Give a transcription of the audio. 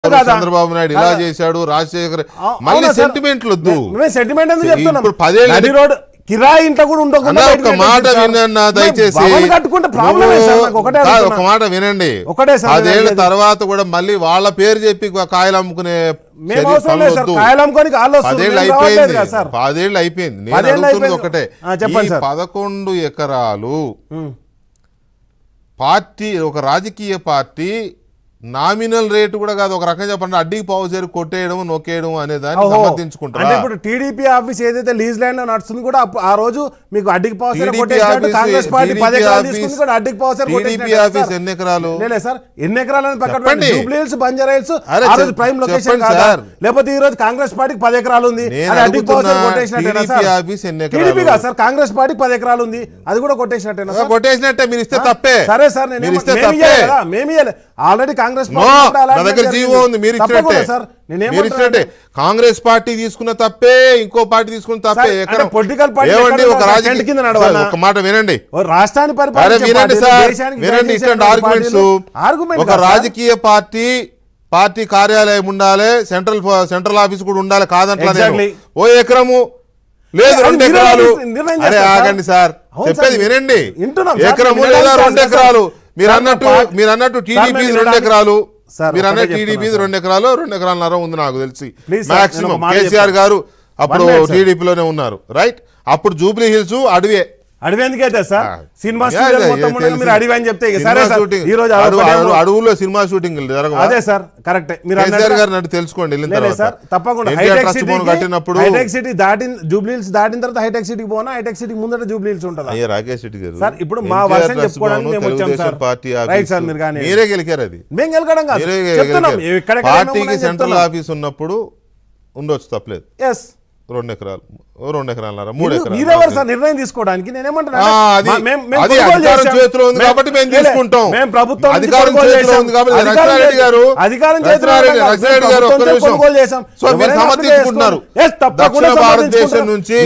కదా? చంద్రబాబు నాయుడు ఇలా కదా? చేశాడు రాజశేఖర్ అవు- మళ్ళీ అవునా సార్? సెంటిమెంట్లు వద్దు మేము సెంటిమెంట్ ఎందుకు ఇప్పుడు చెప్తున్నాం పదేళ్ళు నది రోడ్ కిరాయి ఇంట్లో కూడా ఉండకుండా అన్న బయటకు ఒక మాట పెట్టేసి సార్. వినన్నా మేము దయచేసి భవన్ కట్టుకుంటే ప్రాబ్లమే సార్ నాకు ఒకటే కాదు, ఒక అడుగుతున్నా. మాట వినండి ఒకటే సార్ నేను పదేళ్ల అనేది. తర్వాత కూడా మళ్ళీ వాళ్ళ పేరు చెప్పి కాయలు అమ్ముకునే మేము చర్య అవసరం పనులు లేదు సార్ వద్దు. కాయలు అమ్ముకొని కాళ్ళు వస్తుంది పదేళ్ళు మేము రావట్లేదు అయిపోయింది కదా సార్ పదేళ్ళు అయిపోయింది నేను పదేళ్ళు అడుగుతున్నది అయిపోయింది. ఒకటే ఆ, చెప్పండి ఈ సార్. పదకొండు ఎకరాలు ఉమ్. పార్టీ ఒక రాజకీయ పార్టీ నామినల్ రేటు కూడా కాదు ఒక రకంగా చెప్పండి అడ్డికి పావు చేరు కొట్టేయడం నొక్కేయడం అనే దాన్ని ఓహో. అంటే సమర్థించుకుంటారా ఇప్పుడు టీడీపీ ఆఫీస్ ఏదైతే లీజ్ ల్యాండ్ లో నడుస్తుంది కూడా అప్పు- ఆ రోజు మీకు అడ్డికి పవసర్ TDP కొట్టేసినట్టు ఆఫీస్- కాంగ్రెస్ పార్టీ TDP పది ఎకరాలు ఆఫీస్- తీసుకుని కూడా అడ్డికి పవసర్ TDP ఆఫీస్ ఎన్ని ఎకరాలు లేదు సార్ ఎన్ని ఎకరాలని పక్కన చెప్పండి. జూబ్లీ హిల్స్ బంజారా హిల్స్ అరే ఆ రోజు చెప్- ప్రైమ్ లొకేషన్ చెప్పండి కాదా సార్. లేకపోతే ఈ రోజు కాంగ్రెస్ పార్టీకి పది ఎకరాలు ఉంది నేను అది అడ్డికి పవసర్ అడుగుతున్నా, కొట్టేసినట్టేనా TDP సార్ ఆఫీస్ ఎన్ని ఎకరాలు? టీడీపీ కాదు సార్ కాంగ్రెస్ పార్టీకి పది ఎకరాలు ఉంది అది కూడా కొట్టేసినట్టేనా సార్ కొట్టేసినట్టే మీరు ఇస్తే తప్పే సరే సార్ నేను మీరు ఏమ- ఇస్తే మేము తప్పే ఇయ్యాలి కదా, మేము ఇయ్యాలి ఆల్రెడీ కాంగ్రెస్ నో పార్టీ కూడా నా అలాంటిదే దగ్గర జరిగింది. జీవో ఉంది మీరు తప్పకుండా ఇచ్చినట్టే సార్ నేను మీరు ఇచ్చినట్టే కాంగ్రెస్ పార్టీ తీసుకున్న తప్పే ఇంకో పార్టీ తీసుకున్న తప్పే సార్, ఎకరం అంటే political party ఏమండి ఎక్కడ ఒక ఉన్నా రాజకీయ టెంట్ కింద నడవాలా? సార్, ఒక మాట వినండి ఓ రాష్ట్రాన్ని అరే పరిపాలించే వినండి పార్టీలు, సార్ దేశానికి వినండి దయచేసి ఇట్లాంటి ఆర్గ్యుమెంట్స్ పార్టీలు, ఆర్గ్యుమెంట్ ఒక కాదు సార్. రాజకీయ పార్టీ పార్టీ కార్యాలయం ఉండాలి సెంట్రల్ సెంట్రల్ ఆఫీస్ కూడా ఉండాలి కాదంటా నేను Exactly. ఓ ఎకరము లేదు అది రెండు మీరే ఎకరాలు నిర్ణయం అరే చేస్తారు సార్. ఆగండి సార్ అవును చెప్పేది సార్. వినండి వింటున్నాం సార్. ఎకరము మీరు లేదా వినడానికి రెండు కాదు ఎకరాలు సార్. మీరు సార్, అన్నట్టు మా పార్టీ- మీరు అన్నట్టు సార్, టీడీపీ మేము రెండు వినడానికి- ఎకరాలు సార్, మీరు ఒకటే అన్నట్టు చెప్తున్నా టీడీపీ సార్. రెండు ఎకరాలు రెండు ఎకరాలన్నర ఉంది నాకు తెలిసి Please సార్, నేను మాక్సిమం ఒక మాట కేసీఆర్ చెప్తాను. గారు అప్పుడు minute, sir. టీడీపీలోనే ఉన్నారు రైట్ అప్పుడు జూబ్లీ హిల్స్ అడవే అడవి ఎందుకైతే సార్ ఆ. సినిమా యా, స్టూడియో యా, మొత్తం యా, ఉండగా తెలుసు. మీరు అడవి అని చెప్తే ఇక సినిమా సరే సార్ షూటింగ్ ఈ రోజు అడవు- అదొకటేమో- అడవు- అడవుల్లో సినిమా షూటింగ్ జరగవా అదే సార్ కరెక్ట్ మీరు కేసీఆర్ అన్నట్టుగా- గారిని అడిగి తెలుసుకోండి వెళ్ళిన లేదు తర్వాత సార్ తప్పకుండా ఎన్టీఆర్ హైటెక్ ట్రస్ట్ భవన్ సిటీకి కట్టినప్పుడు హైటెక్ సిటీ దాటిన జూబ్లీ హిల్స్ దాటిన తర్వాత హైటెక్ సిటీకి పోనా హైటెక్ సిటీకి ముందర జూబ్లీ హిల్స్ ఉంటుందా అయ్యా రాకేష్ రెడ్డి గారు సార్, ఇప్పుడు మా ఎన్టీఆర్ వర్షన్ ట్రస్ట్ చెప్పుకోవడానికి భవన్, మేము వచ్చాం Telugu Desam sir. Party right office. Sir, మీరు కానీ. మీరే గెలికారు అది మేము గెలకడం కాదు మీరే చెప్తున్నాం గెలికారు. ఎక్కడ పార్టీకి సెంట్రల్ ఆఫీస్ ఉన్నప్పుడు ఉండొచ్చు తప్పలేదు ఎస్ రెండు ఎకరాలు ఓ రెండు ఎకరాలన్నర మూడు ఎకరాలు మీరెవరు సార్ నిర్ణయం తీసుకోవడానికి నేనేమంటున్నా ఆ, అది మా- మేం- మేం అది కొనుగోలు అధికారం చేశాం. చేతిలో ఉంది మేం- కాబట్టి మేము లే, తీసుకుంటాం మేము ప్రభుత్వం నుంచి అధికారం కొనుగోలు చేతిలో చేశాం. ఉంది కాబట్టి అధికారం రచనారెడ్డి చేతిలో- గారు అధికారం చేతిలో రచనారెడ్డి ఉంది కాబట్టి రచనారెడ్డి గారు ఒక్క ప్రభుత్వం నిమిషం కొనుగోలు చేశాం. సో మీరు ఎవరైనా అప్లై సమర్థించుకుంటున్నారు చేసుకోండి. Yes, తప్పకుండా దక్షిణ భారతదేశం సమర్థించుకుంటాం. నుంచి